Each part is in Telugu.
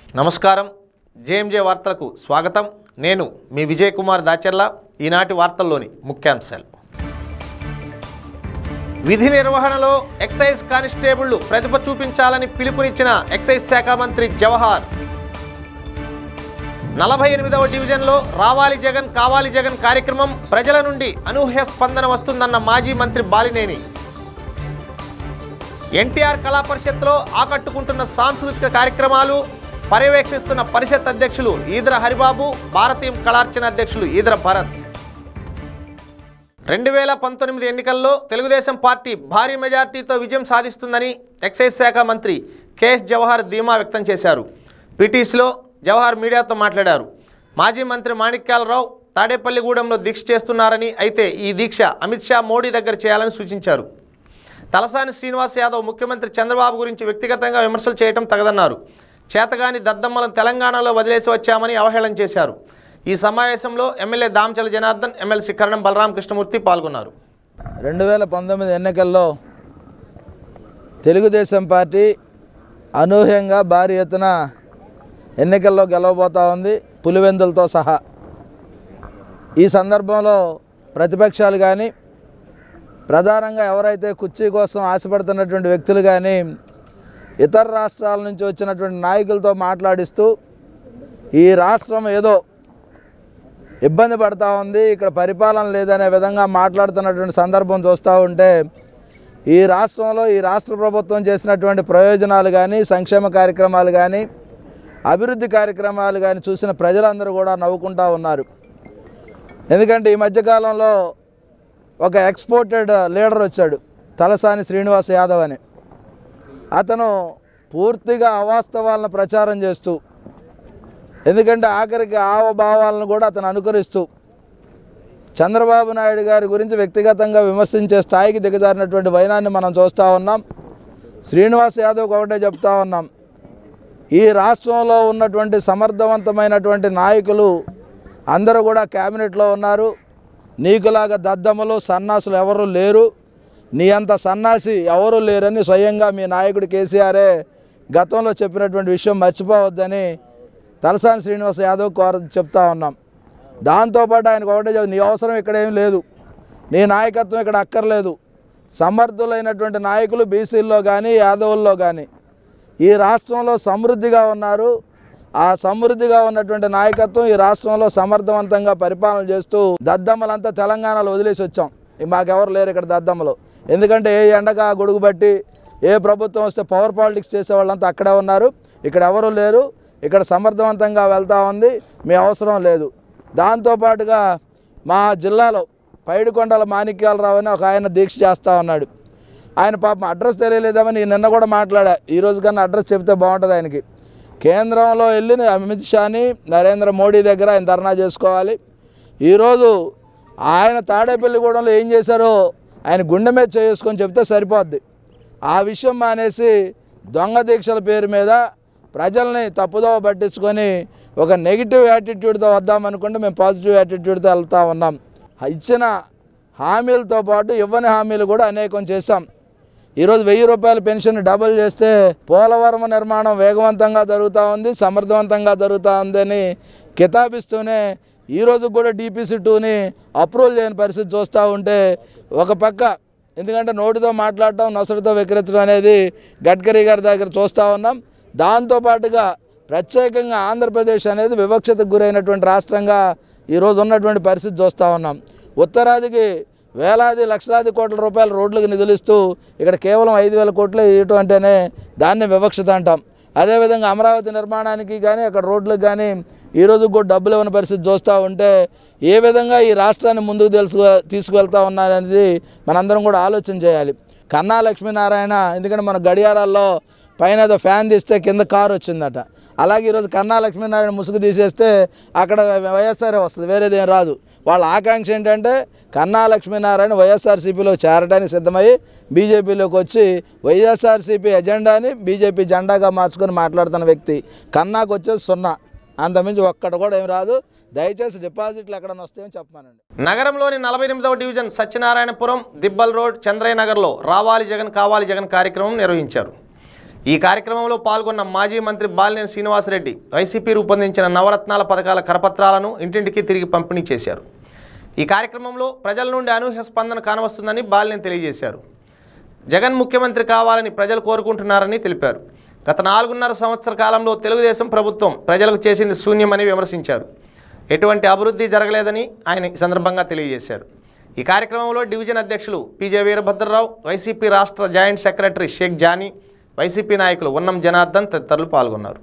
నమస్కారం జేఎంజే వార్తలకు స్వాగతం నేను మీ విజయ్ కుమార్ దాచర్ల ఈనాటి వార్తల్లోని ముఖ్యాంశాలు విధి నిర్వహణలో ఎక్సైజ్ కానిస్టేబుళ్లు ప్రతిభ చూపించాలని పిలుపునిచ్చిన ఎక్సైజ్ శాఖ మంత్రి జవహార్ నలభై ఎనిమిదవ డివిజన్లో రావాలి జగన్ కావాలి జగన్ కార్యక్రమం ప్రజల నుండి అనూహ్య స్పందన వస్తుందన్న మాజీ మంత్రి బాలినేని ఎన్టీఆర్ కళా పరిషత్లో ఆకట్టుకుంటున్న సాంస్కృతిక కార్యక్రమాలు పర్యవేక్షిస్తున్న పరిషత్ అధ్యక్షులు ఈదర హరిబాబు భారతీయ కళార్చన అధ్యక్షులు ఈదర భరత్ రెండు వేల పంతొమ్మిది ఎన్నికల్లో తెలుగుదేశం పార్టీ భారీ మెజార్టీతో విజయం సాధిస్తుందని ఎక్సైజ్ శాఖ మంత్రి కేఎస్ జవహర్ ధీమా వ్యక్తం చేశారు పిటిసిలో జవహర్ మీడియాతో మాట్లాడారు మాజీ మంత్రి మాణిక్యాలరావు తాడేపల్లిగూడెంలో దీక్ష చేస్తున్నారని అయితే ఈ దీక్ష అమిత్ షా మోడీ దగ్గర చేయాలని సూచించారు తలసాని శ్రీనివాస్ యాదవ్ ముఖ్యమంత్రి చంద్రబాబు గురించి వ్యక్తిగతంగా విమర్శలు చేయడం తగదన్నారు చేతగాని దద్దమ్మలను తెలంగాణలో వదిలేసి వచ్చామని అవహేళన చేశారు ఈ సమావేశంలో ఎమ్మెల్యే దామచల జనార్దన్ ఎమ్మెల్సీ కరణం బలరాం కృష్ణమూర్తి పాల్గొన్నారు రెండు వేల పంతొమ్మిది ఎన్నికల్లో తెలుగుదేశం పార్టీ అనూహ్యంగా భారీ ఎత్తున ఎన్నికల్లో గెలవబోతూ ఉంది పులివెందులతో సహా ఈ సందర్భంలో ప్రతిపక్షాలు కానీ ప్రధానంగా ఎవరైతే కుర్చీ కోసం ఆశపడుతున్నటువంటి వ్యక్తులు కానీ ఇతర రాష్ట్రాల నుంచి వచ్చినటువంటి నాయకులతో మాట్లాడిస్తూ ఈ రాష్ట్రం ఏదో ఇబ్బంది పడతా ఉంది ఇక్కడ పరిపాలన లేదనే విధంగా మాట్లాడుతున్నటువంటి సందర్భం చూస్తూ ఉంటే ఈ రాష్ట్రంలో ఈ రాష్ట్ర ప్రభుత్వం చేసినటువంటి ప్రయోజనాలు కానీ సంక్షేమ కార్యక్రమాలు కానీ అభివృద్ధి కార్యక్రమాలు కానీ చూసిన ప్రజలందరూ కూడా నవ్వుకుంటా ఉన్నారు ఎందుకంటే ఈ మధ్యకాలంలో ఒక ఎక్స్పోర్టెడ్ లీడర్ వచ్చాడు తలసాని శ్రీనివాస్ యాదవ్ అని అతను పూర్తిగా అవాస్తవాలను ప్రచారం చేస్తూ ఎందుకంటే ఆఖరికి ఆవభావాలను కూడా అతను అనుకరిస్తూ చంద్రబాబు నాయుడు గారి గురించి వ్యక్తిగతంగా విమర్శించే స్థాయికి దిగజారినటువంటి వైనాన్ని మనం చూస్తూ ఉన్నాం శ్రీనివాస్ యాదవ్కి ఒకటే చెప్తా ఉన్నాం ఈ రాష్ట్రంలో ఉన్నటువంటి సమర్థవంతమైనటువంటి నాయకులు అందరూ కూడా క్యాబినెట్లో ఉన్నారు నీకులాగా దద్దమ్మలు సన్నాసులు ఎవరు లేరు నీ అంత సన్నాసి ఎవరు లేరని స్వయంగా మీ నాయకుడు కేసీఆరే గతంలో చెప్పినటువంటి విషయం మర్చిపోవద్దని తలసాని శ్రీనివాస్ యాదవ్ కోర చెప్తా ఉన్నాం దాంతోపాటు ఆయనకు ఒకటే చెప్ నీ అవసరం ఇక్కడ ఏం లేదు నీ నాయకత్వం ఇక్కడ అక్కర్లేదు సమర్థులైనటువంటి నాయకులు బీసీల్లో కానీ యాదవుల్లో కానీ ఈ రాష్ట్రంలో సమృద్ధిగా ఉన్నారు ఆ సమృద్ధిగా ఉన్నటువంటి నాయకత్వం ఈ రాష్ట్రంలో సమర్థవంతంగా పరిపాలన చేస్తూ దద్దమ్మలంతా తెలంగాణలో వదిలేసి వచ్చాం ఇక మాకెవరు లేరు ఇక్కడ దద్దమ్మలు ఎందుకంటే ఏ ఎండగా గొడుగు బట్టి ఏ ప్రభుత్వం వస్తే పవర్ పాలిటిక్స్ చేసే వాళ్ళంతా అక్కడే ఉన్నారు ఇక్కడ ఎవరు లేరు ఇక్కడ సమర్థవంతంగా వెళ్తూ ఉంది మీ అవసరం లేదు దాంతోపాటుగా మా జిల్లాలో పైడికొండల మాణిక్యాలరావు అని ఒక ఆయన దీక్ష చేస్తూ ఉన్నాడు ఆయన పాపం అడ్రస్ తెలియలేదామని నేను నిన్న కూడా మాట్లాడా ఈ రోజు కన్నా అడ్రస్ చెప్తే బాగుంటుంది ఆయనకి కేంద్రంలో వెళ్ళి అమిత్ షాని నరేంద్ర మోడీ దగ్గర ఆయన ధర్నా చేసుకోవాలి ఈరోజు ఆయన తాడేపల్లిగూడెంలో ఏం చేశారో ఆయన గుండె మీద చేసుకొని చెప్తే సరిపోద్ది ఆ విషయం మానేసి దొంగ దీక్షల పేరు మీద ప్రజల్ని తప్పుదోవ పట్టించుకొని ఒక నెగిటివ్ యాటిట్యూడ్తో వద్దామనుకుంటే మేము పాజిటివ్ యాటిట్యూడ్తో వెళ్తా ఉన్నాం ఇచ్చిన హామీలతో పాటు ఇవ్వని హామీలు కూడా అనేకం చేశాం ఈరోజు వెయ్యి రూపాయల పెన్షన్ డబుల్ చేస్తే పోలవరం నిర్మాణం వేగవంతంగా జరుగుతూ ఉంది సమర్థవంతంగా జరుగుతూ ఉందని కితాబిస్తూనే ఈరోజు కూడా డీపీసీ టూని అప్రూవల్ చేయని పరిస్థితి చూస్తూ ఉంటే ఒక పక్క ఎందుకంటే నోటితో మాట్లాడటం నొసటితో విక్రించడం అనేది గడ్కరీ గారి దగ్గర చూస్తూ ఉన్నాం దాంతోపాటుగా ప్రత్యేకంగా ఆంధ్రప్రదేశ్ అనేది వివక్షతకు గురైనటువంటి రాష్ట్రంగా ఈరోజు ఉన్నటువంటి పరిస్థితి చూస్తూ ఉన్నాం ఉత్తరాదికి వేలాది లక్షలాది కోట్ల రూపాయల రోడ్లకు నిధులిస్తూ ఇక్కడ కేవలం ఐదు వేల కోట్లు ఇవ్వటం అంటేనే దాన్ని వివక్షత అంటాం అదేవిధంగా అమరావతి నిర్మాణానికి కానీ అక్కడ రోడ్లకు కానీ ఈరోజు కూడా డబ్బులు ఇవ్వని పరిస్థితి చూస్తూ ఉంటే ఏ విధంగా ఈ రాష్ట్రాన్ని ముందుకు తెలుసు తీసుకువెళ్తా ఉన్నారనేది మనందరం కూడా ఆలోచన చేయాలి కన్నా లక్ష్మీనారాయణ ఎందుకంటే మన గడియారాల్లో పైన ఏదో ఫ్యాన్ తీస్తే కింద కారు వచ్చిందట అలాగే ఈరోజు కన్నా లక్ష్మీనారాయణ ముసుగు తీసేస్తే అక్కడ వైఎస్ఆర్ వస్తుంది వేరేదేం రాదు వాళ్ళ ఆకాంక్ష ఏంటంటే కన్నా లక్ష్మీనారాయణ వైఎస్ఆర్సీపీలో చేరడానికి సిద్ధమై బీజేపీలోకి వచ్చి వైఎస్ఆర్సీపీ ఎజెండాని బీజేపీ జెండాగా మార్చుకొని మాట్లాడుతున్న వ్యక్తి కన్నాకు వచ్చేది సున్నా అంతమించి ఒక్కటి కూడా ఏం రాదు దయచేసి డిపాజిట్లు ఎక్కడన్నా వస్తాయని చెప్పమానండి నగరంలోని నలభై ఎనిమిదవ డివిజన్ సత్యనారాయణపురం దిబ్బల్ రోడ్ చంద్రయ్య నగర్లో రావాలి జగన్ కావాలి జగన్ కార్యక్రమం నిర్వహించారు ఈ కార్యక్రమంలో పాల్గొన్న మాజీ మంత్రి బాలినేని శ్రీనివాసరెడ్డి వైసీపీ రూపొందించిన నవరత్నాల పథకాల కరపత్రాలను ఇంటింటికి తిరిగి పంపిణీ చేశారు ఈ కార్యక్రమంలో ప్రజల నుండి అనూహ్య స్పందన కానవస్తుందని బాలినేని తెలియజేశారు జగన్ ముఖ్యమంత్రి కావాలని ప్రజలు కోరుకుంటున్నారని తెలిపారు గత నాలుగున్నర సంవత్సర కాలంలో తెలుగుదేశం ప్రభుత్వం ప్రజలకు చేసింది శూన్యమని విమర్శించారు ఎటువంటి అభివృద్ధి జరగలేదని ఆయన ఈ సందర్భంగా తెలియజేశారు ఈ కార్యక్రమంలో డివిజన్ అధ్యక్షులు పీజే వీరభద్రరావు వైసీపీ రాష్ట్ర జాయింట్ సెక్రటరీ షేక్ జానీ వైసీపీ నాయకులు ఉన్నం జనార్దన్ తదితరులు పాల్గొన్నారు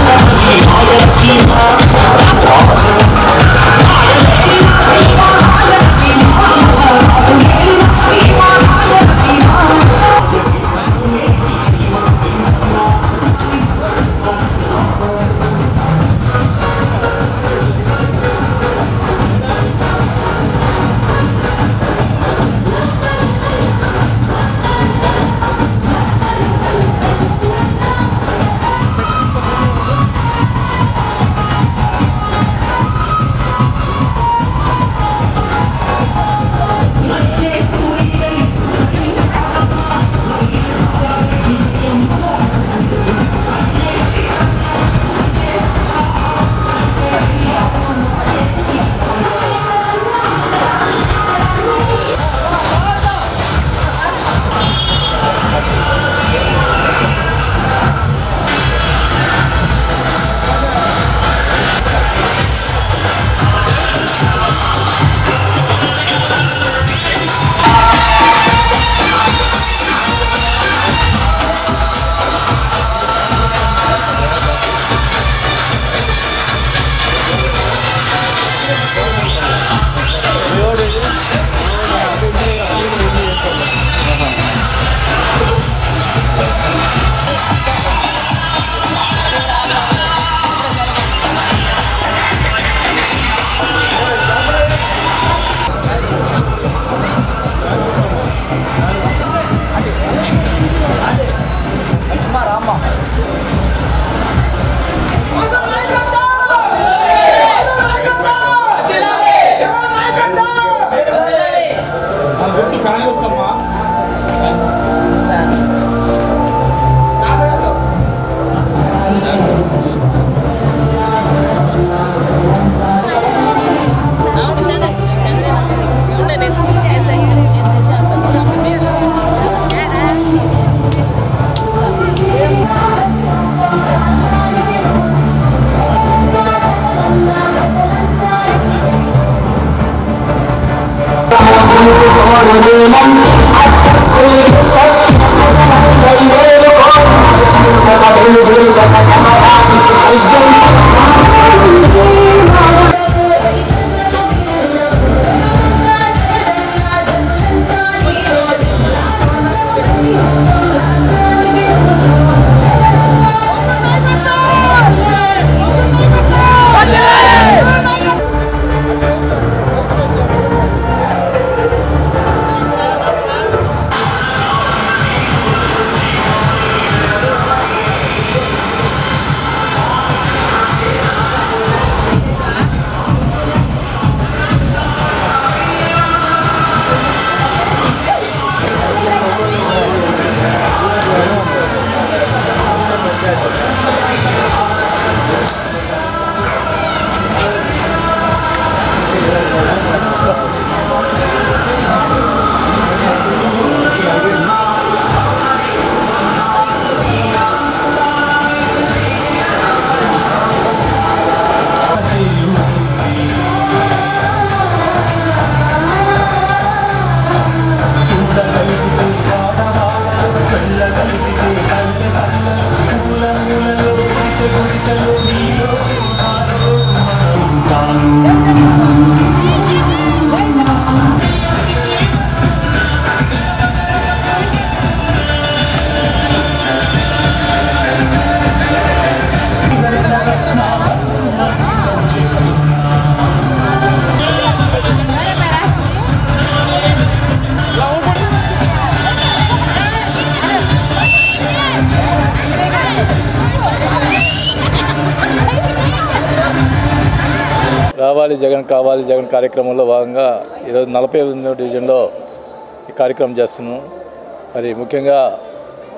రావాలి జగన్ కావాలి జగన్ కార్యక్రమంలో భాగంగా ఈరోజు నలభై ఎనిమిదో డివిజన్లో ఈ కార్యక్రమం చేస్తున్నాం మరి ముఖ్యంగా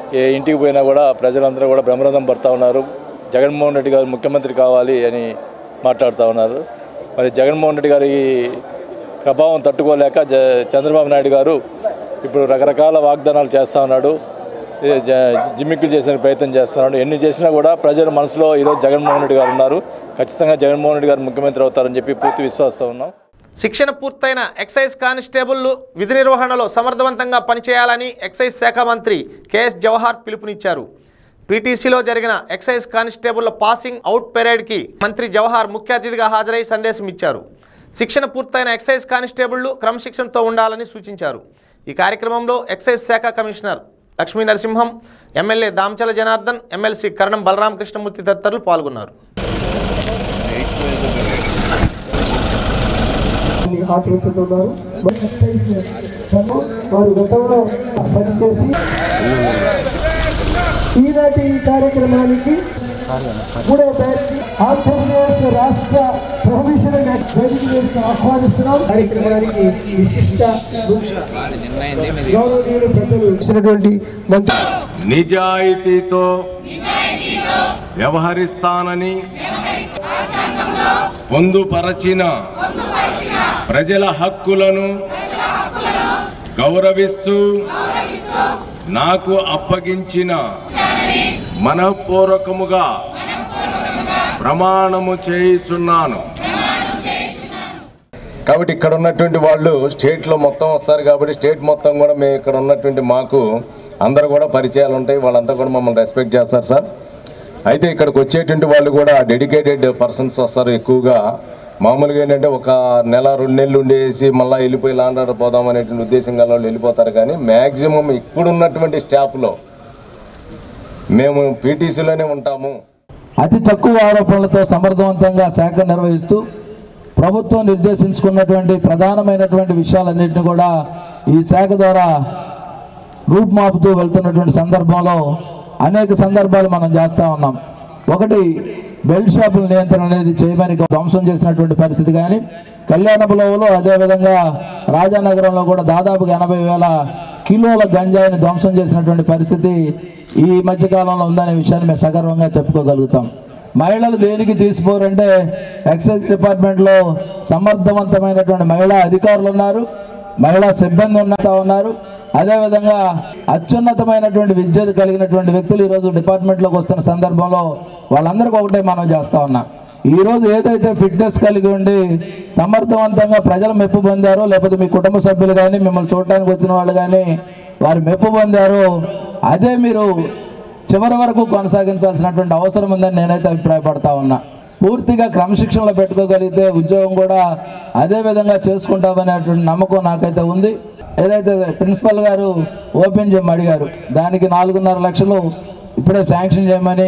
ఏ ఇంటికి పోయినా కూడా ప్రజలందరూ కూడా బ్రహ్మరథం పడుతూ ఉన్నారు జగన్మోహన్ రెడ్డి గారు ముఖ్యమంత్రి కావాలి అని మాట్లాడుతూ ఉన్నారు మరి జగన్మోహన్ రెడ్డి గారి ప్రభావం తట్టుకోలేక జ చంద్రబాబు నాయుడు గారు ఇప్పుడు రకరకాల వాగ్దానాలు చేస్తూ ఉన్నాడు ఏ జ- జిమ్మిక్కులు చేసిన ప్రయత్నం చేస్తున్నాడు ఎన్ని చేసినా కూడా ప్రజల మనసులో ఈరోజు జగన్మోహన్ రెడ్డి గారు ఉన్నారు ఖచ్చితంగా జగన్మోహన్ రెడ్డి గారు ముఖ్యమంత్రి అవుతారని చెప్పి పూర్తి విశ్వాసంతో ఉన్నాం శిక్షణ పూర్తయిన ఎక్సైజ్ కానిస్టేబుళ్లు విధి నిర్వహణలో సమర్థవంతంగా పనిచేయాలని ఎక్సైజ్ శాఖ మంత్రి కెఎస్ జవహర్ పిలుపునిచ్చారు పీటీసీలో జరిగిన ఎక్సైజ్ కానిస్టేబుళ్ల పాసింగ్ అవుట్ పెరేడ్కి మంత్రి జవహర్ ముఖ్య అతిథిగా హాజరై సందేశం ఇచ్చారు శిక్షణ పూర్తయిన ఎక్సైజ్ కానిస్టేబుళ్లు క్రమశిక్షణతో ఉండాలని సూచించారు ఈ కార్యక్రమంలో ఎక్సైజ్ శాఖ commissioner Lakshmi Narasimham MLA Damachala Janardhan MLC Karanam Balaramakrishnamurthy తదితరులు పాల్గొన్నారు ఆకర్షిస్తున్నారు వారు గతంలో పనిచేసి ఈనాటి ఈ కార్యక్రమానికి మూడవ బ్యాచ్ ఆంధ్రప్రదేశ్ రాష్ట్ర ప్రొఫెషనల్ వేదిక ఆహ్వానిస్తున్నాం కార్యక్రమానికి విశిష్ట గౌరవనీయులు పెద్దలు ఇచ్చినటువంటి మంత్రి నిజాయితీతో వ్యవహరిస్తానని పొందుపరచిన ప్రజల హక్కులను గౌరవిస్తూ నాకు అప్పగించిన మనఃపూర్వకముగా ప్రమాణము చేయుచున్నాను కాబట్టి ఇక్కడ ఉన్నటువంటి వాళ్ళు స్టేట్లో మొత్తం వస్తారు కాబట్టి స్టేట్ మొత్తం కూడా మేము ఇక్కడ ఉన్నటువంటి మాకు అందరూ కూడా పరిచయాలు ఉంటాయి వాళ్ళంతా కూడా మమ్మల్ని రెస్పెక్ట్ చేస్తారు సార్ అయితే ఇక్కడికి వచ్చేటువంటి వాళ్ళు కూడా డెడికేటెడ్ పర్సన్స్ వస్తారు ఎక్కువగా మామూలుగా ఏంటంటే ఒక నెల రెండు నెలలు ఉండేసి మళ్ళీ వెళ్ళిపోయి లాండాడ పోదాం అనేటువంటి ఉద్దేశం గల వాళ్ళు వెళ్ళిపోతారు కానీ మ్యాక్సిమం ఇప్పుడున్నటువంటి స్టాఫ్లో మేము పీటీసీలోనే ఉంటాము అతి తక్కువ ఆరోపణలతో సమర్థవంతంగా శాఖ నిర్వహిస్తూ ప్రభుత్వం నిర్దేశించుకున్నటువంటి ప్రధానమైనటువంటి విషయాలన్నింటినీ కూడా ఈ శాఖ ద్వారా రూపుమాపుతూ వెళ్తున్నటువంటి సందర్భంలో అనేక సందర్భాలు మనం చేస్తూ ఉన్నాం ఒకటి బెల్ట్ షాపుల నియంత్రణ అనేది చేయమని ధ్వంసం చేసినటువంటి పరిస్థితి కానీ కళ్యాణపురంలో అదేవిధంగా రాజానగరంలో కూడా దాదాపుగా ఎనభై వేల కిలోల గంజాయిని ధ్వంసం చేసినటువంటి పరిస్థితి ఈ మధ్యకాలంలో ఉందనే విషయాన్ని మేము సగర్వంగా చెప్పుకోగలుగుతాం మహిళలు దేనికి తీసిపోరంటే ఎక్సైజ్ డిపార్ట్మెంట్లో సమర్థవంతమైనటువంటి మహిళా అధికారులు ఉన్నారు మహిళా సిబ్బంది ఉన్నతా ఉన్నారు అదేవిధంగా అత్యున్నతమైనటువంటి విద్య కలిగినటువంటి వ్యక్తులు ఈరోజు డిపార్ట్మెంట్లోకి వస్తున్న సందర్భంలో వాళ్ళందరికీ ఒకటే మనం చేస్తా ఉన్నాం ఈరోజు ఏదైతే ఫిట్నెస్ కలిగి ఉండి సమర్థవంతంగా ప్రజలు మెప్పు పొందారో లేకపోతే మీ కుటుంబ సభ్యులు కానీ మిమ్మల్ని చూడటానికి వచ్చిన వాళ్ళు కానీ వారు మెప్పు పొందారో అదే మీరు చివరి వరకు కొనసాగించాల్సినటువంటి అవసరం ఉందని నేనైతే అభిప్రాయపడతా ఉన్నా పూర్తిగా క్రమశిక్షణలో పెట్టుకోగలిగితే ఉద్యోగం కూడా అదే విధంగా చేసుకుంటామనేటువంటి నమ్మకం నాకైతే ఉంది ఏదైతే ప్రిన్సిపల్ గారు ఓపెన్ చేయమని అడిగారు దానికి నాలుగున్నర లక్షలు ఇప్పుడే శాంక్షన్ చేయమని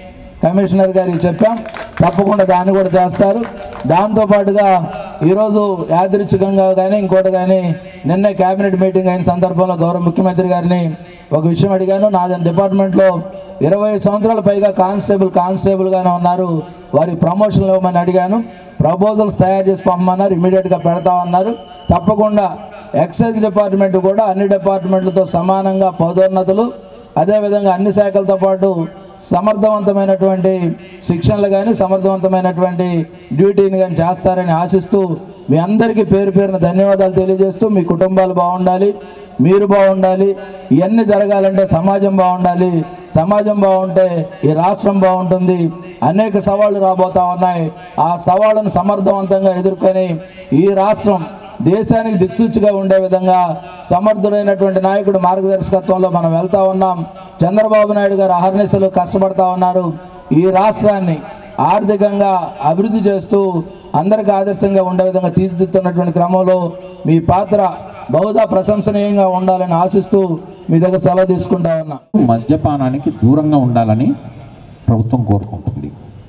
కమిషనర్ గారికి చెప్పాం తప్పకుండా దాన్ని కూడా చేస్తారు దాంతోపాటుగా ఈరోజు యాదృచ్ఛికంగా కానీ ఇంకోటి కానీ నిన్న కేబినెట్ మీటింగ్ అయిన సందర్భంలో గౌరవ ముఖ్యమంత్రి గారిని ఒక విషయం అడిగాను నా డిపార్ట్మెంట్లో ఇరవై సంవత్సరాల పైగా కానిస్టేబుల్ కానిస్టేబుల్గానే ఉన్నారు వారి ప్రమోషన్లు ఇవ్వమని అడిగాను ప్రపోజల్స్ తయారు చేసి పంపమన్నారు ఇమీడియట్గా పెడతామన్నారు తప్పకుండా ఎక్సైజ్ డిపార్ట్మెంట్ కూడా అన్ని డిపార్ట్మెంట్లతో సమానంగా పదోన్నతులు అదేవిధంగా అన్ని శాఖలతో పాటు సమర్థవంతమైనటువంటి శిక్షణలు కానీ సమర్థవంతమైనటువంటి డ్యూటీని కానీ చేస్తారని ఆశిస్తూ మీ అందరికీ పేరు పేరున ధన్యవాదాలు తెలియజేస్తూ మీ కుటుంబాలు బాగుండాలి మీరు బాగుండాలి ఇవన్నీ జరగాలంటే సమాజం బాగుండాలి సమాజం బాగుంటే ఈ రాష్ట్రం బాగుంటుంది అనేక సవాళ్లు రాబోతా ఉన్నాయి ఆ సవాళ్ళను సమర్థవంతంగా ఎదుర్కొని ఈ రాష్ట్రం దేశానికి దిక్సూచిగా ఉండే విధంగా సమర్థుడైనటువంటి నాయకుడు మార్గదర్శకత్వంలో మనం వెళ్తా ఉన్నాం చంద్రబాబు నాయుడు గారు అహర్నిశలు కష్టపడతా ఉన్నారు ఈ రాష్ట్రాన్ని ఆర్థికంగా అభివృద్ధి చేస్తూ అందరికీ ఆదర్శంగా ఉండే విధంగా తీర్చిదిద్దుతున్నటువంటి క్రమంలో మీ పాత్ర బహుదా ప్రశంసనీయంగా ఉండాలని ఆశిస్తూ మీ దగ్గర సెలవు తీసుకుంటా ఉన్నా మద్యపానానికి దూరంగా ఉండాలని ప్రభుత్వం కోరుకుంటుంది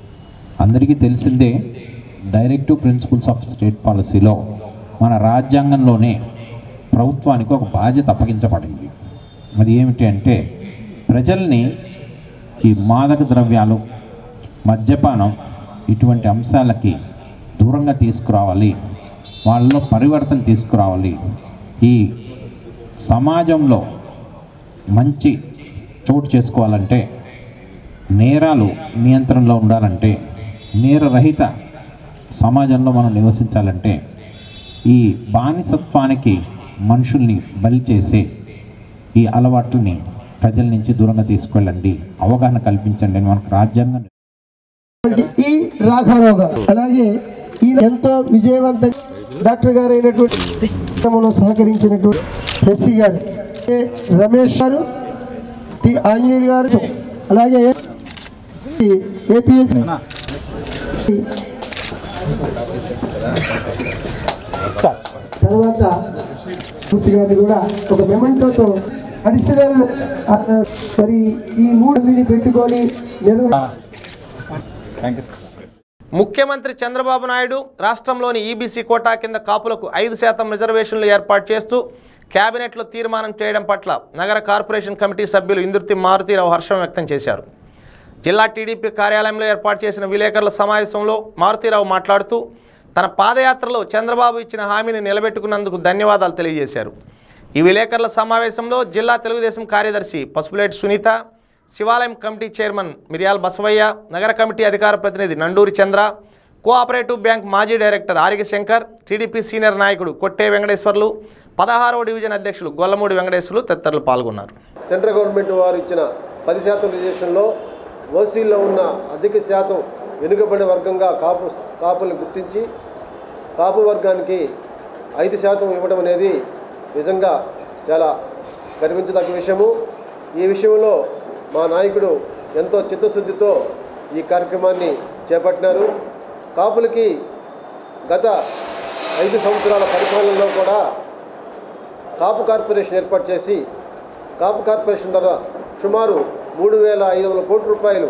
అందరికీ తెలిసిందే డైరెక్టివ్ ప్రిన్సిపల్స్ ఆఫ్ స్టేట్ పాలసీలో మన రాజ్యాంగంలోనే ప్రభుత్వానికి ఒక బాధ్యత అప్పగించబడింది అది ఏమిటి అంటే ప్రజల్ని ఈ మాదక ద్రవ్యాలు మద్యపానం ఇటువంటి అంశాలకి దూరంగా తీసుకురావాలి వాళ్ళలో పరివర్తన తీసుకురావాలి ఈ సమాజంలో మంచి చోటు చేసుకోవాలంటే నేరాలు నియంత్రణలో ఉండాలంటే నేరరహిత సమాజంలో మనం నివసించాలంటే ఈ బానిసత్వానికి మనుషుల్ని బలి చేసే ఈ అలవాట్లని ప్రజల నుంచి దూరంగా తీసుకెళ్ళండి అవగాహన కల్పించండి అని మనకు రాజ్యాంగం ఈ రాఘవరావు గారు అలాగే ఈయన ఎంతో విజయవంతంగా డాక్టర్ గారు అయినటువంటి కార్యక్రమంలో సహకరించినటువంటి ఎస్సీ గారు ఏ రమేష్ గారు టి ఆంజనేయులు గారు అలాగే ఏపీఎస్ తర్వాత మూర్తి గారిని కూడా ఒక మెమెంటోతో అడిషనల్ మరి ఈ మూడుని పెట్టుకొని నిర్వహి ముఖ్యమంత్రి చంద్రబాబు నాయుడు రాష్ట్రంలోని ఈబీసీ కోటా కింద కాపులకు ఐదు శాతం రిజర్వేషన్లు ఏర్పాటు చేస్తూ కేబినెట్లో తీర్మానం చేయడం పట్ల నగర కార్పొరేషన్ కమిటీ సభ్యులు ఇందుర్తి మారుతీరావు హర్షం వ్యక్తం చేశారు జిల్లా టీడీపీ కార్యాలయంలో ఏర్పాటు చేసిన విలేకరుల సమావేశంలో మారుతీరావు మాట్లాడుతూ తన పాదయాత్రలో చంద్రబాబు ఇచ్చిన హామీని నిలబెట్టుకున్నందుకు ధన్యవాదాలు తెలియజేశారు ఈ విలేకరుల సమావేశంలో జిల్లా తెలుగుదేశం కార్యదర్శి పసుపులేటి సునీత శివాలయం కమిటీ చైర్మన్ మిరియాల్ బసవయ్య నగర కమిటీ అధికార ప్రతినిధి నండూరి చంద్ర కోఆపరేటివ్ బ్యాంక్ మాజీ డైరెక్టర్ ఆరిగ శంకర్ టీడీపీ సీనియర్ నాయకుడు కొట్టే వెంకటేశ్వర్లు పదహారవ డివిజన్ అధ్యక్షులు గొల్లమూడి వెంకటేశ్వర్లు తదితరులు పాల్గొన్నారు సెంట్రల్ గవర్నమెంట్ వారు ఇచ్చిన పది శాతం రిజర్వేషన్లో ఓసీలో ఉన్న అధిక శాతం వెనుకబడిన వర్గంగా కాపు కాపులను గుర్తించి కాపు వర్గానికి ఐదు శాతం ఇవ్వడం అనేది నిజంగా చాలా గర్వించదగ్గ విషయము ఈ విషయంలో మా నాయకుడు ఎంతో చిత్తశుద్ధితో ఈ కార్యక్రమాన్ని చేపట్టినారు కాపులకి గత ఐదు సంవత్సరాల పరిపాలనలో కూడా కాపు కార్పొరేషన్ ఏర్పాటు చేసి కాపు కార్పొరేషన్ ద్వారా సుమారు మూడు వేల ఐదు వందల కోట్ల రూపాయలు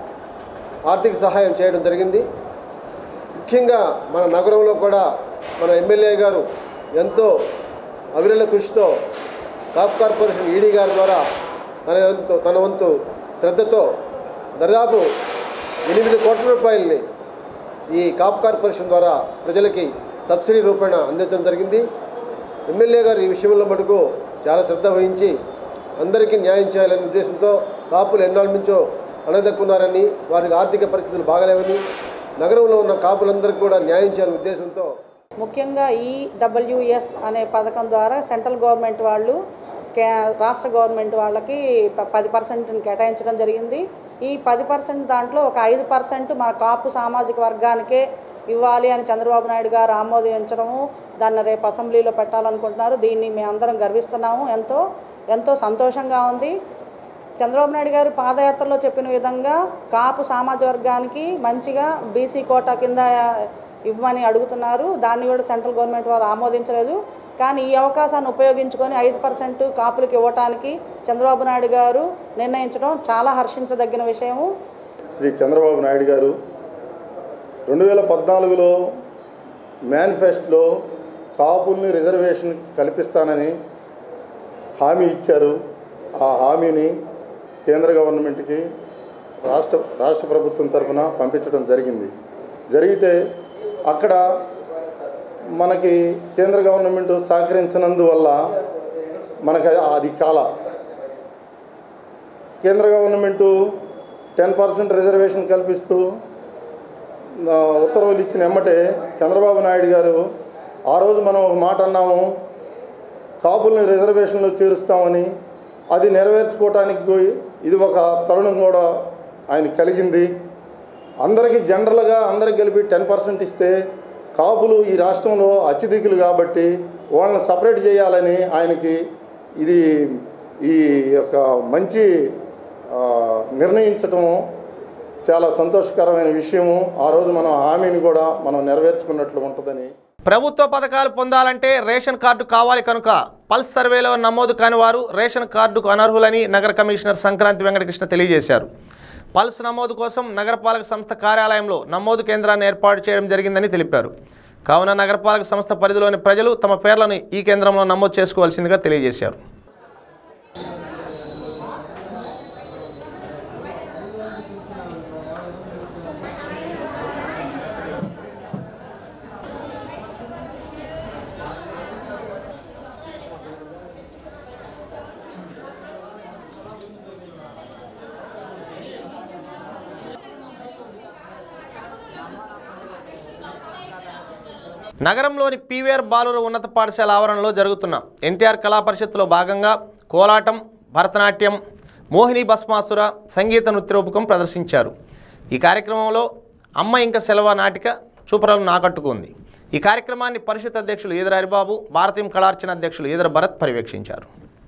ఆర్థిక సహాయం చేయడం జరిగింది ముఖ్యంగా మన నగరంలో కూడా మన ఎమ్మెల్యే గారు ఎంతో అవిరళ కృషితో కాపు కార్పొరేషన్ ఈడీ గారి ద్వారా తన వంతు తన వంతు శ్రద్ధతో దాదాపు ఎనిమిది కోట్ల రూపాయలని ఈ కాపు కార్పొరేషన్ ద్వారా ప్రజలకి సబ్సిడీ రూపేణ అందించడం జరిగింది ఎమ్మెల్యే గారు ఈ విషయంలో మటుకు చాలా శ్రద్ధ వహించి అందరికీ న్యాయం చేయాలనే ఉద్దేశంతో కాపులు ఎన్నాళ్ళ నుంచో అణదక్కున్నారని వారికి ఆర్థిక పరిస్థితులు బాగలేవని నగరంలో ఉన్న కాపులందరికీ కూడా న్యాయం చేయాలనే ఉద్దేశంతో ముఖ్యంగా ఈ డబ్ల్యూఎస్ అనే పథకం ద్వారా సెంట్రల్ గవర్నమెంట్ వాళ్ళు కే రాష్ట్ర గవర్నమెంట్ వాళ్ళకి ప- పది పర్సెంట్ని కేటాయించడం జరిగింది ఈ పది పర్సెంట్ దాంట్లో ఒక ఐదు పర్సెంట్ మన కాపు సామాజిక వర్గానికే ఇవ్వాలి అని చంద్రబాబు నాయుడు గారు ఆమోదించడము దాన్ని రేపు అసెంబ్లీలో పెట్టాలనుకుంటున్నారు దీన్ని మేము అందరం గర్విస్తున్నాము ఎంతో ఎంతో సంతోషంగా ఉంది చంద్రబాబు నాయుడు గారు పాదయాత్రలో చెప్పిన విధంగా కాపు సామాజ వర్గానికి మంచిగా బీసీ కోటా కింద ఇవ్వమని అడుగుతున్నారు దాన్ని కూడా సెంట్రల్ గవర్నమెంట్ వారు ఆమోదించలేదు కానీ ఈ అవకాశాన్ని ఉపయోగించుకొని ఐదు పర్సెంట్ కాపులకు ఇవ్వటానికి చంద్రబాబు నాయుడు గారు నిర్ణయించడం చాలా హర్షించదగిన విషయము శ్రీ చంద్రబాబు నాయుడు గారు రెండు వేల పద్నాలుగులో మేనిఫెస్టోలో కాపుల్ని రిజర్వేషన్ కల్పిస్తానని హామీ ఇచ్చారు ఆ హామీని కేంద్ర గవర్నమెంట్కి రాష్ట్ర రాష్ట్ర ప్రభుత్వం తరఫున పంపించడం జరిగింది జరిగితే అక్కడ మనకి కేంద్ర గవర్నమెంట్ సహకరించినందువల్ల మనకి అది కాల కేంద్ర గవర్నమెంటు టెన్ పర్సెంట్ రిజర్వేషన్ కల్పిస్తూ ఆ, ఉత్తర్వులు ఇచ్చిన ఎమ్మటే చంద్రబాబు నాయుడు గారు ఆ రోజు మనం ఒక మాట అన్నాము కాపుల్ని రిజర్వేషన్లో చేరుస్తామని అది నెరవేర్చుకోవటానికి పోయి- ఇది ఒక తరుణం కూడా ఆయన కలిగింది అందరికీ జనరల్గా అందరికి కలిపి టెన్ పర్సెంట్ ఇస్తే కాపులు ఈ రాష్ట్రంలో అత్యధికులు కాబట్టి వాళ్ళని సపరేట్ చేయాలని ఆయనకి ఇది ఈ యొక్క మంచి ఆ, నిర్ణయించటము చాలా సంతోషకరమైన విషయము ఆ రోజు మనం హామీని కూడా మనం నెరవేర్చుకున్నట్లు ఉంటుందని ప్రభుత్వ పథకాలు పొందాలంటే రేషన్ కార్డు కావాలి కనుక పల్స్ సర్వేలో నమోదు కాని వారు రేషన్ కార్డుకు అనర్హులని నగర కమిషనర్ సంక్రాంతి వెంకటకృష్ణ తెలియజేశారు పల్స్ నమోదు కోసం నగరపాలక సంస్థ కార్యాలయంలో నమోదు కేంద్రాన్ని ఏర్పాటు చేయడం జరిగిందని తెలిపారు కావున నగరపాలక సంస్థ పరిధిలోని ప్రజలు తమ పేర్లను ఈ కేంద్రంలో నమోదు చేసుకోవాల్సిందిగా తెలియజేశారు నగరంలోని పీవీఆర్ బాలుర ఉన్నత పాఠశాల ఆవరణలో జరుగుతున్న ఎన్టీఆర్ కళా పరిషత్తులో భాగంగా కోలాటం భరతనాట్యం మోహిని భస్మాసుర సంగీత నృత్యరూపకం ప్రదర్శించారు ఈ కార్యక్రమంలో అమ్మ ఇంక సెలవ నాటిక చూపరాలను నాకట్టుకుంది ఈ కార్యక్రమాన్ని పరిషత్ అధ్యక్షులు ఈదర హరిబాబు భారతీయం కళార్చన అధ్యక్షులు ఈదర భరత్ పర్యవేక్షించారు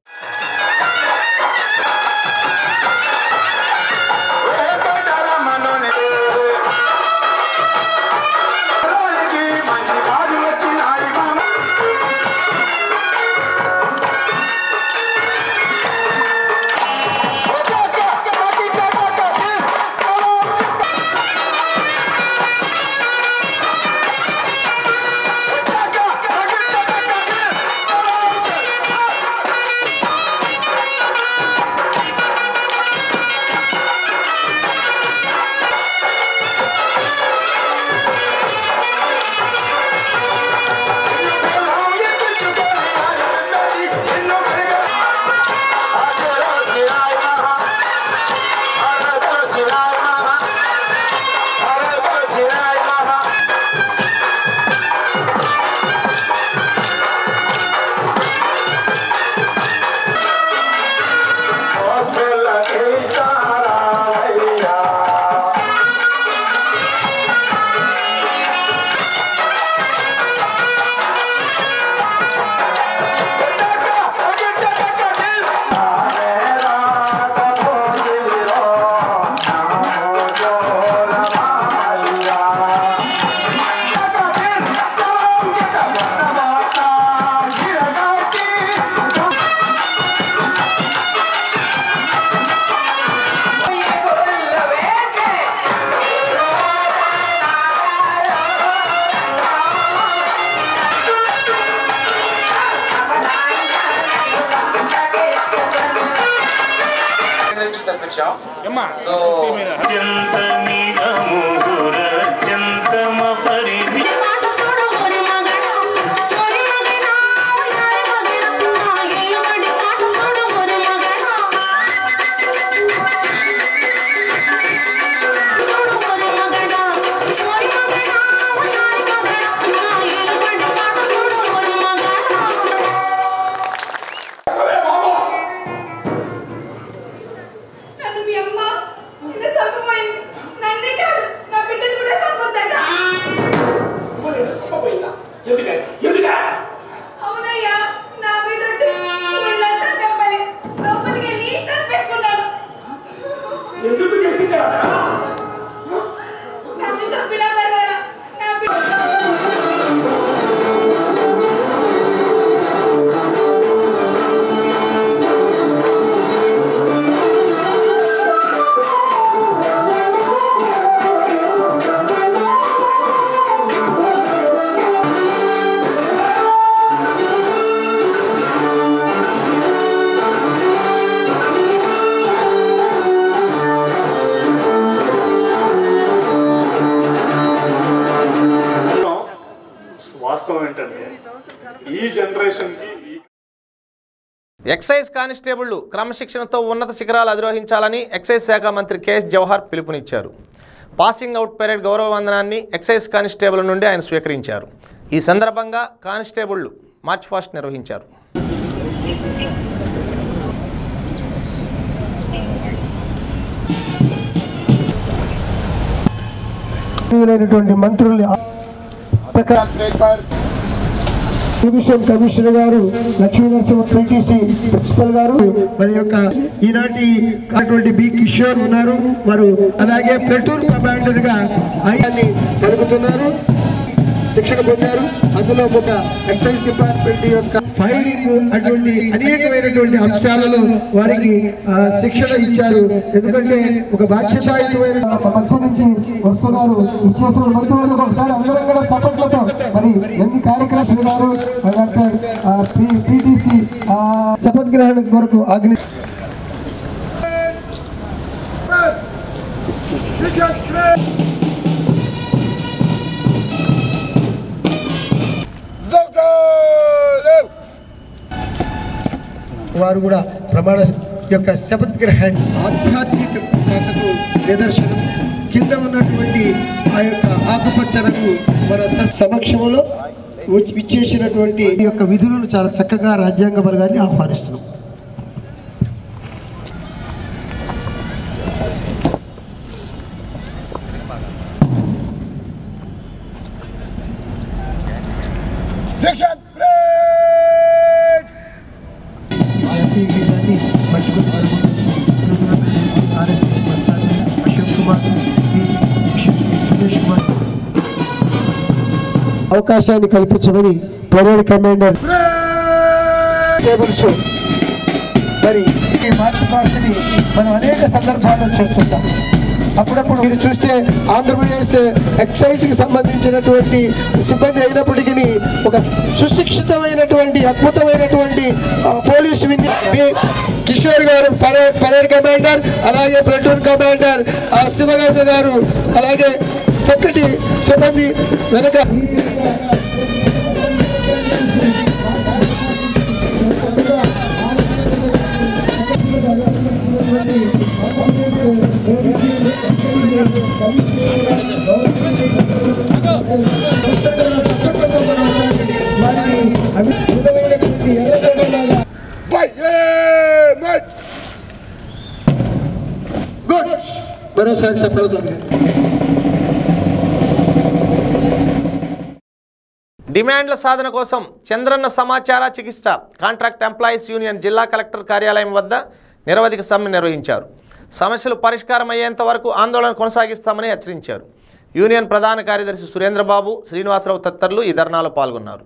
నన్ను మీ అమ్మ నిన్న చంపబోయింది నన్నే కాదు నా బిడ్డను కూడా చంపొద్దట అవునయ్యా నా బిడ్డట్టు ఒళ్ళంతా దెబ్బలి లోపలికి వెళ్ళి తప్పేసుకున్నాను ఎందుకు చేసిందా నన్ను చంపినా పర్వాలా నా బిడ్డ వాస్తవం ఏంటంటే ఈ జనరేషన్కి ఈ ఎక్సైజ్ కానిస్టేబుళ్లు క్రమశిక్షణతో ఉన్నత శిఖరాలు అధిరోహించాలని ఎక్సైజ్ శాఖ మంత్రి కేఎస్ జవహర్ పిలుపునిచ్చారు పాసింగ్ అవుట్ పెరేడ్ గౌరవ వందనాన్ని ఎక్సైజ్ కానిస్టేబుల్ నుండి ఆయన స్వీకరించారు ఈ సందర్భంగా కానిస్టేబుళ్లు మార్చ్ ఫాస్ట్ నిర్వహించారు ప్రియులైనటువంటి మంత్రుల్ని డివిజన్ కమిషనర్ గారు లక్ష్మీ నరసింహ పిటిసి ప్రిన్సిపల్ గారు మరి యొక్క ఈనాటి అటువంటి బి కిషోర్ ఉన్నారు వారు అలాగే ప్లటూన్ కమాండర్ గా అయ్యాన్ని పలుకుతున్నారు శిక్షణ పొందారు అందులో ఒక ఎక్సైజ్ డిపార్ట్మెంట్ యొక్క ఫైరింగ్ అటువంటి అనేకమైనటువంటి అంశాలలో వారికి ఆ, శిక్షణ ఇచ్చారు ఎందుకంటే ఒక బాధ్యతాయుతమైన పక్షం నుంచి వస్తున్నారు ఇచ్చేస్తున్న మంత్రులకు ఒకసారి అందరం కూడా చప్పట్లతో మరి ఎన్ని కార్యక్రమాలు గారు డాక్టర్ పిటిసి శపథ్ గ్రహణ కొరకు అగ్ని వారు కూడా ప్రమాణ యొక్క శపథ్ గ్రహణ ఆధ్యాత్మిక నిదర్శనం కింద ఉన్నటువంటి ఆ యొక్క ఆకుపచ్చ రంగు మన స- సమక్షంలో వచ్చి- ఇచ్చేసినటువంటి ఈ యొక్క విధులను చాలా చక్కగా రాజ్యాంగ వర్గాన్ని ఆహ్వానిస్తున్నాం జాతీయ గీతాన్ని పట్టుకొని ఆర్ఎస్ఎస్ మంత్రాలు అశోక్ కుమార్ వి. సురేష్ కుమార్ అవకాశాన్ని కల్పించమని పరేడ్ కమాండర్ టేబుల్ షో మరి ఈ మార్చ్ పాస్ట్ని మనం అనేక సందర్భాల్లో చేస్తుంటాం అప్పుడప్పుడు మీరు చూస్తే ఆంధ్రప్రదేశ్ ఎక్సైజ్కి సంబంధించినటువంటి సిబ్బంది అయినప్పటికీ ఒక సుశిక్షితమైనటువంటి అద్భుతమైనటువంటి ఆ, పోలీసు వింది కిషోర్ గారు పరేడ్ పరేడ్ కమాండర్ అలాగే ప్లటూన్ కమాండర్ ఆ, శివగంగ గారు అలాగే చక్కటి సిబ్బంది వెనక గుడ్ మరోసారి చెప్పడం డిమాండ్ల సాధన కోసం చంద్రన్న సమాచార చికిత్స కాంట్రాక్ట్ ఎంప్లాయీస్ యూనియన్ జిల్లా కలెక్టర్ కార్యాలయం వద్ద నిరవధిక సమ్మె నిర్వహించారు సమస్యలు పరిష్కారం అయ్యేంత వరకు ఆందోళన కొనసాగిస్తామని హెచ్చరించారు యూనియన్ ప్రధాన కార్యదర్శి సురేంద్రబాబు శ్రీనివాసరావు తదితరులు ఈ ధర్నాలో పాల్గొన్నారు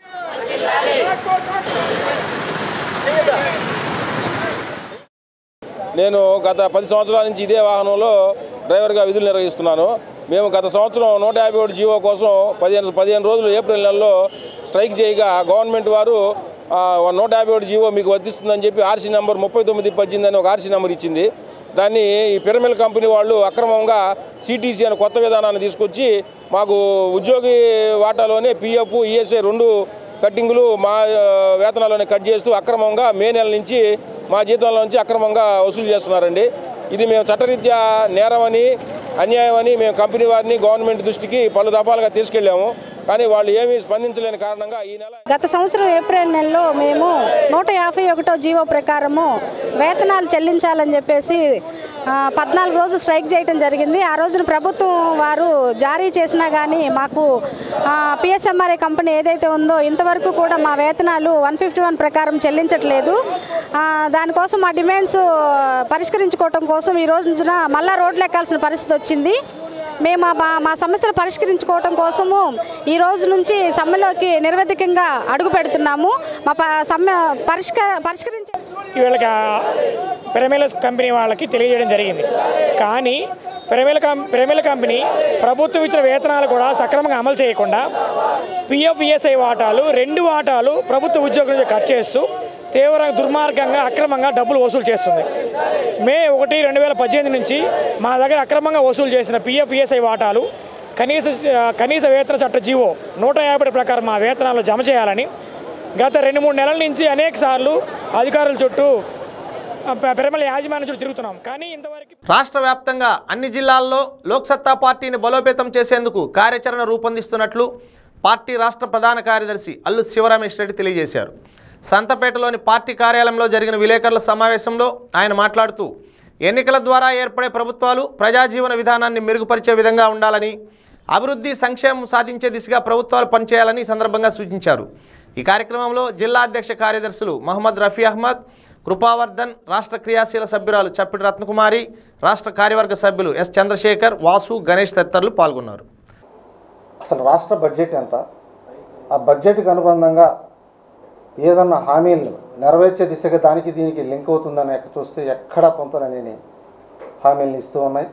నేను గత పది సంవత్సరాల నుంచి ఇదే వాహనంలో డ్రైవర్గా విధులు నిర్వహిస్తున్నాను మేము గత సంవత్సరం నూట యాభై ఒకటి జీవో కోసం పదిహేను పదిహేను రోజులు ఏప్రిల్ నెలలో స్ట్రైక్ చేయగా గవర్నమెంట్ వారు ఆ, నూట యాభై ఒకటి జీవో మీకు వర్తిస్తుందని చెప్పి ఆర్సీ నెంబర్ ముప్పై తొమ్మిది పద్దెనిమిది అని ఒక ఆర్సీ నెంబర్ ఇచ్చింది దాన్ని ఈ పిరమిల్ కంపెనీ వాళ్ళు అక్రమంగా సిటీసీ అనే కొత్త విధానాన్ని తీసుకొచ్చి మాకు ఉద్యోగి వాటాలోనే పిఎఫ్ ఈఎస్ఐ రెండు కట్టింగులు మా ఆ, వేతనాల్లోనే కట్ చేస్తూ అక్రమంగా మే నెల నుంచి మా జీతంలో నుంచి అక్రమంగా వసూలు చేస్తున్నారండి ఇది మేము చట్టరీత్యా నేరమని అన్యాయమని మేము కంపెనీ వారిని గవర్నమెంట్ దృష్టికి పలు దఫాలుగా తీసుకెళ్ళాము కానీ వాళ్ళు ఏమీ స్పందించలేని కారణంగా ఈ నెల గత సంవత్సరం ఏప్రిల్ నెలలో మేము నూట యాభై ఒకటో జీవో ప్రకారము వేతనాలు చెల్లించాలని చెప్పేసి ఆ, పద్నాలుగు రోజులు స్ట్రైక్ చేయడం జరిగింది ఆ రోజున ప్రభుత్వం వారు జారీ చేసినా కానీ మాకు పిఎస్ఎంఆర్ఏ కంపెనీ ఏదైతే ఉందో ఇంతవరకు కూడా మా వేతనాలు వన్ ఫిఫ్టీ వన్ ప్రకారం చెల్లించట్లేదు ఆ, దానికోసం మా డిమాండ్స్ పరిష్కరించుకోవటం కోసం ఈ రోజున మళ్ళా రోడ్లు ఎక్కాల్సిన పరిస్థితి వచ్చింది మేము మా మా సమస్యలు పరిష్కరించుకోవటం కోసము ఈ రోజు నుంచి సమ్మెలోకి నిర్వధికంగా అడుగు పెడుతున్నాము మా ప- సమ్మె పరిష్క పరిష్కరించే వీళ్ళకి పిరమిల కంపెనీ వాళ్ళకి తెలియజేయడం జరిగింది కానీ పిరమిల కం పిరమిల కంపెనీ ప్రభుత్వం ఇచ్చిన వేతనాలు కూడా సక్రమంగా అమలు చేయకుండా పిఎఫ్ ఈఎస్ఐ వాటాలు రెండు వాటాలు ప్రభుత్వ ఉద్యోగుల నుంచి కట్ చేస్తూ తీవ్ర దుర్మార్గంగా అక్రమంగా డబ్బులు వసూలు చేస్తుంది మే ఒకటి రెండు వేల పద్దెనిమిది నుంచి మా దగ్గర అక్రమంగా వసూలు చేసిన పిఎఫ్ ఈఎస్ఐ వాటాలు కనీస కనీస వేతన చట్ట జీవో నూట యాభై ప్రకారం మా వేతనాలు జమ చేయాలని గత రెండు మూడు నెలల నుంచి అనేక సార్లు అధికారుల చుట్టూ ఆ, ప- పిరమల యాజమాన్యం చుట్టూ తిరుగుతున్నాం కానీ ఇంతవరకు రాష్ట్ర వ్యాప్తంగా అన్ని జిల్లాల్లో లోక్సత్తా పార్టీని బలోపేతం చేసేందుకు కార్యాచరణ రూపొందిస్తున్నట్లు పార్టీ రాష్ట్ర ప్రధాన కార్యదర్శి అల్లు శివరమేష్ రెడ్డి తెలియజేశారు సంతపేటలోని పార్టీ కార్యాలయంలో జరిగిన విలేకరుల సమావేశంలో ఆయన మాట్లాడుతూ ఎన్నికల ద్వారా ఏర్పడే ప్రభుత్వాలు ప్రజాజీవన విధానాన్ని మెరుగుపరిచే విధంగా ఉండాలని అభివృద్ధి సంక్షేమం సాధించే దిశగా ప్రభుత్వాలు పనిచేయాలని ఈ సందర్భంగా సూచించారు ఈ కార్యక్రమంలో జిల్లా అధ్యక్ష కార్యదర్శులు మహమ్మద్ రఫీ అహ్మద్ కృపావర్ధన్ రాష్ట్ర క్రియాశీల సభ్యురాలు చప్పిడి రత్నకుమారి రాష్ట్ర కార్యవర్గ సభ్యులు ఎస్ చంద్రశేఖర్ వాసు గణేష్ తదితరులు పాల్గొన్నారు అసలు రాష్ట్ర బడ్జెట్ ఎంత ఆ బడ్జెట్కి అనుబంధంగా ఏదన్నా హామీలను నెరవేర్చే దిశగా దానికి దీనికి లింక్ అవుతుందని ఎక్కడ చూస్తే ఎక్కడా పొంతనని హామీలను ఇస్తూ ఉన్నాయి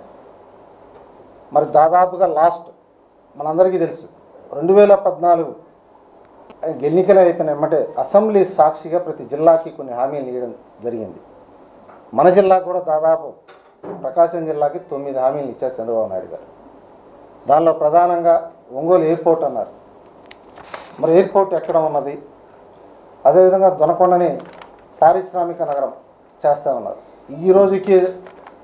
మరి దాదాపుగా లాస్ట్ మనందరికీ తెలుసు రెండు వేల పద్నాలుగు ఎన్నికలు అయిపోయిన ఎమ్మటే అసెంబ్లీ సాక్షిగా ప్రతి జిల్లాకి కొన్ని హామీలు ఇవ్వడం జరిగింది మన జిల్లా కూడా దాదాపు ప్రకాశం జిల్లాకి తొమ్మిది హామీలు ఇచ్చారు చంద్రబాబు నాయుడు గారు దానిలో ప్రధానంగా ఒంగోలు ఎయిర్పోర్ట్ అన్నారు మరి ఎయిర్పోర్ట్ ఎక్కడ ఉన్నది అదేవిధంగా దొనకొండని పారిశ్రామిక నగరం చేస్తా ఉన్నారు ఈ రోజుకి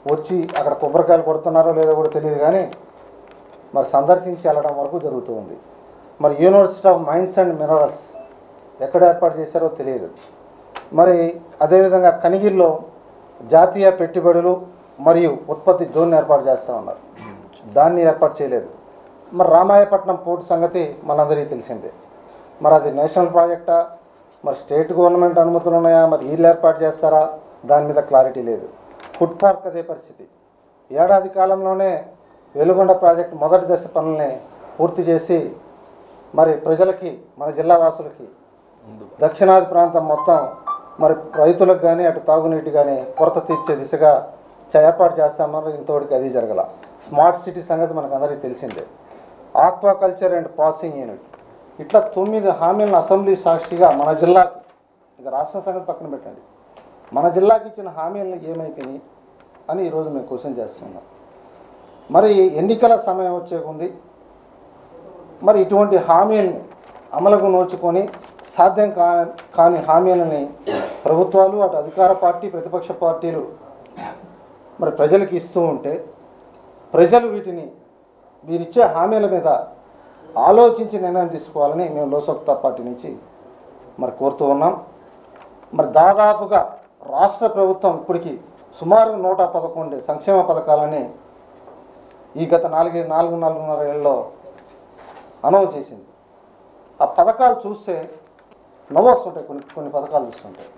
వచ్చి అక్కడ కొబ్బరికాయలు కొడుతున్నారో లేదో కూడా తెలియదు కానీ మరి సందర్శించి వెళ్ళడం వరకు జరుగుతూ ఉంది మరి university of minds and minerals ఎక్కడ ఏర్పాటు చేశారో తెలియదు మరి అదేవిధంగా కనిగిరిలో జాతీయ పెట్టుబడులు మరియు ఉత్పత్తి జోన్ ఏర్పాటు చేస్తూ ఉన్నారు దాన్ని ఏర్పాటు చేయలేదు మరి రామాయపట్నం పోర్టు సంగతి మనందరికీ తెలిసిందే మరి అది నేషనల్ ప్రాజెక్టా మరి స్టేట్ గవర్నమెంట్ అనుమతులు ఉన్నాయా మరి వీళ్ళు ఏర్పాటు చేస్తారా దాని మీద క్లారిటీ లేదు ఫుడ్ పార్క్ అదే పరిస్థితి ఏడాది కాలంలోనే వెలుగొండ ప్రాజెక్ట్ మొదటి దశ పనుల్ని పూర్తి చేసి మరి ప్రజలకి మన జిల్లా వాసులకి దక్షిణాది ప్రాంతం మొత్తం మరి రైతులకు కానీ అటు తాగునీటి కానీ కొరత తీర్చే దిశగా చ- ఏర్పాటు చేస్తామని ఇంతవరకు అది జరగల స్మార్ట్ సిటీ సంగతి మనకు అందరికీ తెలిసిందే ఆక్వాకల్చర్ అండ్ ప్రాసెసింగ్ యూనిట్ ఇట్లా తొమ్మిది హామీలను అసెంబ్లీ సాక్షిగా మన జిల్లాకి ఇక రాష్ట్రం సంగతి పక్కన పెట్టండి మన జిల్లాకి ఇచ్చిన హామీలను ఏమైపోయినాయి అని ఈరోజు మేము క్వశ్చన్ చేస్తున్నాం మరి ఎన్నికల సమయం వచ్చే ఉంది మరి ఇటువంటి హామీల్ని అమలుకు నోచుకొని సాధ్యం కా కాని హామీలని ప్రభుత్వాలు అటు అధికార పార్టీ ప్రతిపక్ష పార్టీలు మరి ప్రజలకు ఇస్తూ ఉంటే ప్రజలు వీటిని వీరిచ్చే హామీల మీద ఆలోచించి నిర్ణయం తీసుకోవాలని మేము లోసక్తా పార్టీ నుంచి మరి కోరుతూ ఉన్నాం మరి దాదాపుగా రాష్ట్ర ప్రభుత్వం ఇప్పటికి సుమారు నూట పదకొండు సంక్షేమ పథకాలని ఈ గత నాలుగు నాలుగు నాలుగున్నర ఏళ్ళలో అనౌన్స్ చేసింది ఆ పథకాలు చూస్తే నవ్వొస్తుంటాయి కొన్ని కొన్ని పథకాలు చూస్తుంటాయి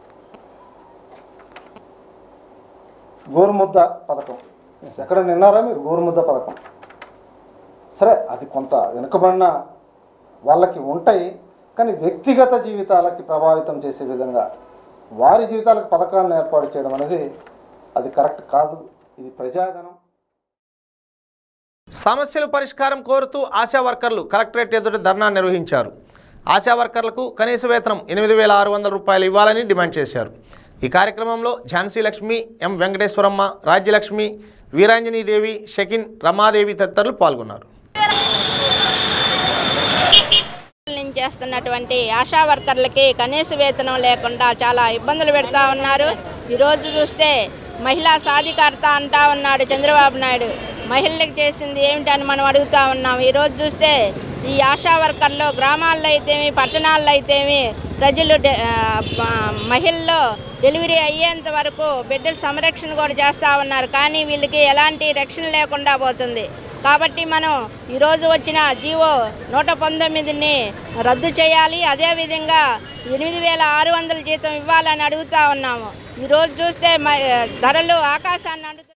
గోరుముద్ద పథకం ఎక్కడ నిన్నారా మీరు గోరుముద్ద పథకం సరే అది కొంత వెనుకబడిన వాళ్ళకి ఉంటాయి కానీ వ్యక్తిగత జీవితాలకి ప్రభావితం చేసే విధంగా వారి జీవితాలకు పథకాలను ఏర్పాటు చేయడం అనేది అది కరెక్ట్ కాదు ఇది ప్రజాధనం సమస్యల పరిష్కారం కోరుతూ ఆశా వర్కర్లు కలెక్టరేట్ ఎదుట ధర్నా నిర్వహించారు ఆశా వర్కర్లకు కనీస వేతనం ఎనిమిది వేల ఆరు వందల రూపాయలు ఇవ్వాలని డిమాండ్ చేశారు ఈ కార్యక్రమంలో ఝాన్సీ లక్ష్మి ఎం వెంకటేశ్వరమ్మ రాజ్యలక్ష్మి వీరాంజనీదేవి షకిన్ రమాదేవి తదితరులు పాల్గొన్నారు నుంచి చేస్తున్నటువంటి ఆశా వర్కర్లకి కనీస వేతనం లేకుండా చాలా ఇబ్బందులు పెడతా ఉన్నారు ఈరోజు చూస్తే మహిళా సాధికారత అంటా ఉన్నాడు చంద్రబాబు నాయుడు మహిళలకు చేసింది ఏమిటని మనం అడుగుతా ఉన్నాం ఈరోజు చూస్తే ఈ ఆశా వర్కర్లు గ్రామాల్లో అయితేమి పట్టణాల్లో అయితేమి ప్రజలు డె- ఆ, ప- మహిళల్లో డెలివరీ అయ్యేంత వరకు బిడ్డల సంరక్షణ కూడా చేస్తూ ఉన్నారు కానీ వీళ్ళకి ఎలాంటి రక్షణ లేకుండా పోతుంది కాబట్టి మనం ఈరోజు వచ్చిన జీవో నూట పంతొమ్మిదిని రద్దు చేయాలి అదేవిధంగా ఎనిమిది వేల ఆరు వందల జీతం ఇవ్వాలని అడుగుతా ఉన్నాము ఈరోజు చూస్తే మ- ధరలు ఆకాశాన్ని అంటు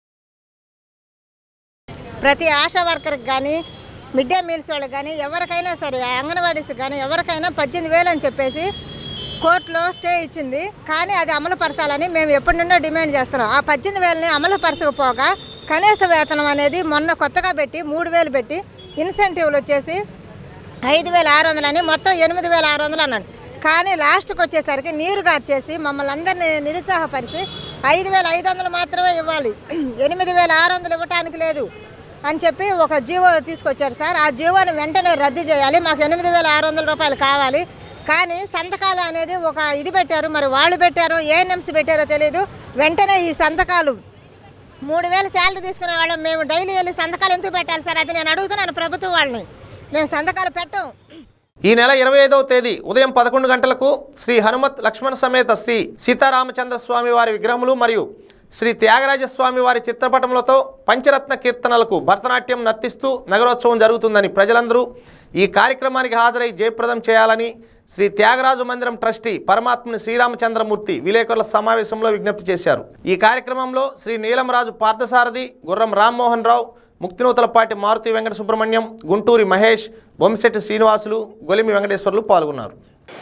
ప్రతి ఆశా వర్కర్కి కానీ మిడ్ డే మీల్స్ వాళ్ళకి కానీ ఎవరికైనా సరే అంగన్వాడీస్ కానీ ఎవరికైనా పద్దెనిమిది వేలు అని చెప్పేసి కోర్టులో స్టే ఇచ్చింది కానీ అది అమలు పరచాలని మేము ఎప్పటి నుండో డిమాండ్ చేస్తున్నాం ఆ పద్దెనిమిది వేలని అమలు పరచకపోగా కనీస వేతనం అనేది మొన్న కొత్తగా పెట్టి మూడు వేలు పెట్టి ఇన్సెంటివ్లు వచ్చేసి ఐదు వేల ఆరు వందలు అని మొత్తం ఎనిమిది వేల ఆరు వందలు అన్నాడు కానీ లాస్ట్కి వచ్చేసరికి నీరు గార్చేసి మమ్మల్ని అందరినీ నిరుత్సాహపరిచి ఐదు వేల ఐదు వందలు మాత్రమే ఇవ్వాలి ఎనిమిది వేల ఆరు వందలు ఇవ్వటానికి లేదు అని చెప్పి ఒక జీవో తీసుకొచ్చారు సార్ ఆ జీవోని వెంటనే రద్దు చేయాలి మాకు ఎనిమిది వేల ఆరు వందల రూపాయలు కావాలి కానీ సంతకాలు అనేది ఒక ఇది పెట్టారు మరి వాళ్ళు పెట్టారో ఏఎన్ఎంసీ పెట్టారో తెలియదు వెంటనే ఈ సంతకాలు మూడు వేలు శాలరీ తీసుకునే వాళ్ళం మేము డైలీ వెళ్ళి సంతకాలు ఎందుకు పెట్టాలి సార్ అది నేను అడుగుతున్నాను ప్రభుత్వం వాళ్ళని మేము సంతకాలు పెట్టం ఈ నెల ఇరవై ఐదవ తేదీ ఉదయం పదకొండు గంటలకు శ్రీ హనుమత్ లక్ష్మణ సమేత శ్రీ సీతారామచంద్ర స్వామి వారి విగ్రహములు మరియు శ్రీ త్యాగరాజ స్వామి వారి చిత్రపటములతో పంచరత్న కీర్తనలకు భరతనాట్యం నర్తిస్తూ నగరోత్సవం జరుగుతుందని ప్రజలందరూ ఈ కార్యక్రమానికి హాజరై జయప్రదం చేయాలని శ్రీ త్యాగరాజు మందిరం ట్రస్టీ పరమాత్మని శ్రీరామచంద్రమూర్తి విలేకరుల సమావేశంలో విజ్ఞప్తి చేశారు ఈ కార్యక్రమంలో శ్రీ నీలంరాజు పార్థసారథి గుర్రం రామ్మోహన్ రావు ముక్తినూతలపాటి మారుతి వెంకట సుబ్రహ్మణ్యం గుంటూరి మహేష్ బొమ్మిశెట్టి శ్రీనివాసులు గొలిమి వెంకటేశ్వర్లు పాల్గొన్నారు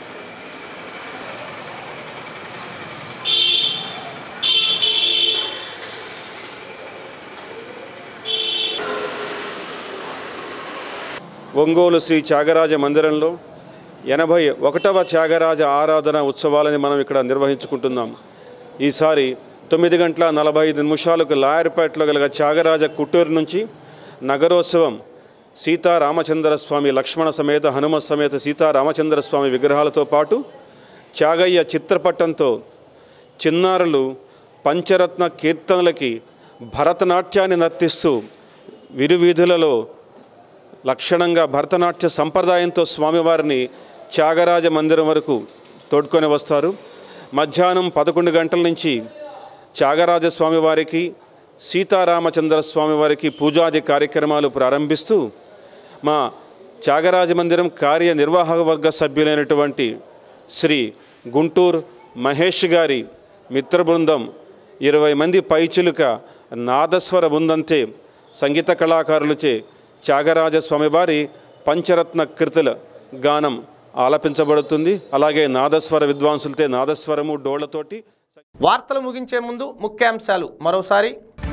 ఒంగోలు శ్రీ త్యాగరాజ మందిరంలో ఎనభై ఒకటవ త్యాగరాజ ఆరాధన ఉత్సవాలని మనం ఇక్కడ నిర్వహించుకుంటున్నాం ఈసారి తొమ్మిది గంటల నలభై ఐదు నిమిషాలకు లాయర్పేటలో గల త్యాగరాజ కుట్టూరు నుంచి నగరోత్సవం సీతారామచంద్ర స్వామి లక్ష్మణ సమేత హనుమ సమేత సీతారామచంద్ర స్వామి విగ్రహాలతో పాటు త్యాగయ్య చిత్రపటంతో చిన్నారులు పంచరత్న కీర్తనలకి భరతనాట్యాన్ని నర్తిస్తూ విరువీధులలో లక్షణంగా భరతనాట్య సంప్రదాయంతో స్వామివారిని త్యాగరాజ మందిరం వరకు తోడ్కొని వస్తారు మధ్యాహ్నం పదకొండు గంటల నుంచి త్యాగరాజ స్వామివారికి సీతారామచంద్ర స్వామివారికి పూజాది కార్యక్రమాలు ప్రారంభిస్తూ మా త్యాగరాజ మందిరం కార్యనిర్వాహక వర్గ సభ్యులైనటువంటి శ్రీ గుంటూరు మహేష్ గారి మిత్ర బృందం ఇరవై మంది పైచులుక నాదస్వర బృందంతే సంగీత కళాకారులచే త్యాగరాజ స్వామివారి పంచరత్న కృతుల గానం ఆలపించబడుతుంది అలాగే నాదస్వర విద్వాంసులతో నాదస్వరము డోళ్లతోటి వార్తలు ముగించే ముందు ముఖ్యాంశాలు మరోసారి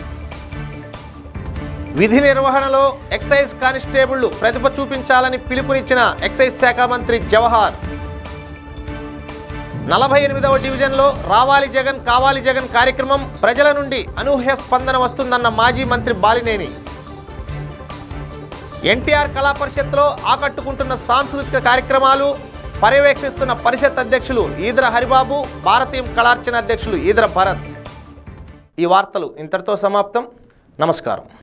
విధి నిర్వహణలో ఎక్సైజ్ కానిస్టేబుళ్లు ప్రతిభ చూపించాలని పిలుపునిచ్చిన ఎక్సైజ్ శాఖ మంత్రి జవహార్ నలభై ఎనిమిదవ డివిజన్లో రావాలి జగన్ కావాలి జగన్ కార్యక్రమం ప్రజల నుండి అనూహ్య స్పందన వస్తుందన్న మాజీ మంత్రి బాలినేని ఎన్టీఆర్ కళా పరిషత్లో ఆకట్టుకుంటున్న సాంస్కృతిక కార్యక్రమాలు పర్యవేక్షిస్తున్న పరిషత్ అధ్యక్షులు ఈదర హరిబాబు భారతీయ కళార్చన అధ్యక్షులు ఈదర భరత్ ఈ వార్తలు ఇంతటితో సమాప్తం నమస్కారం